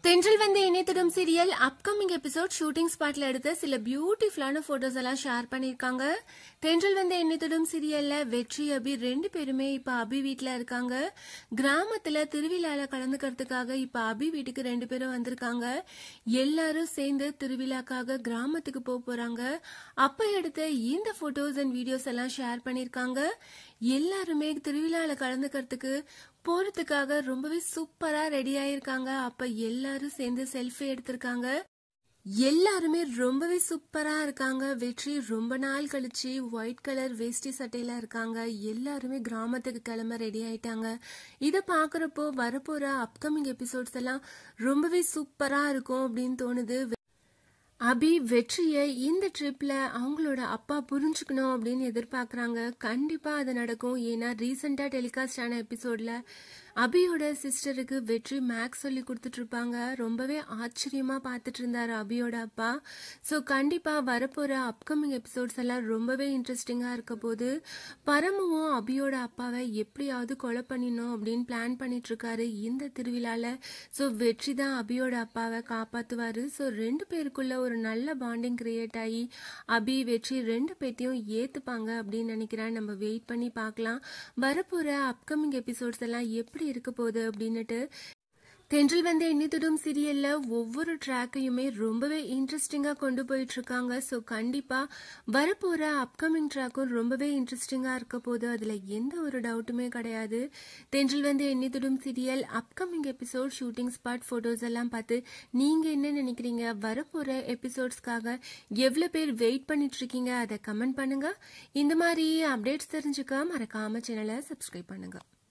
தென்றல் வந்து இணையத்திடும் serial upcoming episode shooting ஸ்பாட்ல எடுத்த சில பியூட்டிஃபுல்லான போட்டோஸ் எல்லாம் ஷேர் பண்ணிருக்காங்க தென்றல் வந்து இணையத்திடும் சீரியல்ல வெற்றி அபி ரெண்டு பேருமே இப்ப அபி வீட்ல இருக்காங்க கிராமத்துல திருவிழால கலந்துக்கிறதுக்காக இப்ப அபி வீட்டுக்கு ரெண்டு பேரும் வந்திருக்காங்க எல்லாரும் சேர்ந்து திருவிழாக்காக கிராமத்துக்கு போக போறாங்க அப்ப எடுத்த இந்த போட்டோஸ் அண்ட் வீடியோஸ் எல்லாம் ஷேர் பண்ணிருக்காங்க எல்லாருமே திருவிழால கலந்துக்கிறதுக்கு போறதுக்காக ரொம்பவே சூப்பரா ரெடி ஆயிருக்காங்க அப்ப எல்லாரும் சேர்ந்து செல்ஃபி எடுத்திருக்காங்க எல்லாருமே ரொம்பவே சூப்பரா இருக்காங்க வெற்றி ரொம்ப நாள் கழிச்சு ஒயிட் கலர் வேஷ்டி சட்டையில இருக்காங்க எல்லாருமே கிராமத்துக்கு கிளம்ப ரெடி ஆயிட்டாங்க இத பாக்குறப்போ வரப்போற அப்கமிங் எபிசோட்ஸ் எல்லாம் ரொம்பவே சூப்பரா இருக்கும் அப்படின்னு தோணுது அபி வெற்றியை இந்த ட்ரிப்ல அவங்களோட அப்பா புரிஞ்சுக்கணும் அப்படின்னு எதிர்பார்க்கறாங்க கண்டிப்பா அது நடக்கும் ஏன்னா ரீசெண்டா டெலிகாஸ்ட் ஆன எபிசோட்ல அபியோட சிஸ்டருக்கு வெற்றி மேக்ஸ் சொல்லி கொடுத்துட்டு இருப்பாங்க ரொம்பவே ஆச்சரியமா பார்த்துட்டு இருந்தாரு அபியோட அப்பா ஸோ கண்டிப்பா வரப்போற அப்கமிங் எபிசோட்ஸ் எல்லாம் ரொம்பவே இன்ட்ரெஸ்டிங்கா இருக்க போது பரமுவும் அபியோட அப்பாவை எப்படியாவது கொலை பண்ணிடணும் அப்படின்னு பிளான் பண்ணிட்டு இருக்காரு இந்த திருவிழால ஸோ வெற்றி தான் அபியோட அப்பாவை காப்பாத்துவாரு ஸோ ரெண்டு பேருக்குள்ள ஒரு நல்ல பாண்டிங் கிரியேட் ஆகி அபி வெற்றி ரெண்டு பேத்தையும் ஏத்துப்பாங்க அப்படின்னு நினைக்கிறேன் நம்ம வெயிட் பண்ணி பார்க்கலாம் வரப்போற அப்கமிங் எபிசோட்ஸ் எல்லாம் எப்படி இருக்க போகுது அப்படின்னுட்டு தென்றல் வந்து எண்ணித்துடும் சீரியல்ல ஒவ்வொரு ட்ராக்கையுமே ரொம்பவே இன்ட்ரெஸ்டிங்கா கொண்டு போயிட்டு இருக்காங்க ஸோ கண்டிப்பா வரப்போற அப்கமிங் ட்ராக்கும் ரொம்பவே இன்ட்ரெஸ்டிங்கா இருக்க போது அதுல எந்த ஒரு டவுட்டுமே கிடையாது தென்றல் வந்து எண்ணித்துடும் serial upcoming episode shooting spot photos எல்லாம் பார்த்து நீங்க என்ன நினைக்கிறீங்க வரப்போற எபிசோட்ஸ்க்காக எவ்வளவு பேர் வெயிட் பண்ணிட்டு இருக்கீங்க அதை கமெண்ட் பண்ணுங்க இந்த மாதிரி அப்டேட்ஸ் தெரிஞ்சுக்க மறக்காம சேனலை சப்ஸ்கிரைப் பண்ணுங்க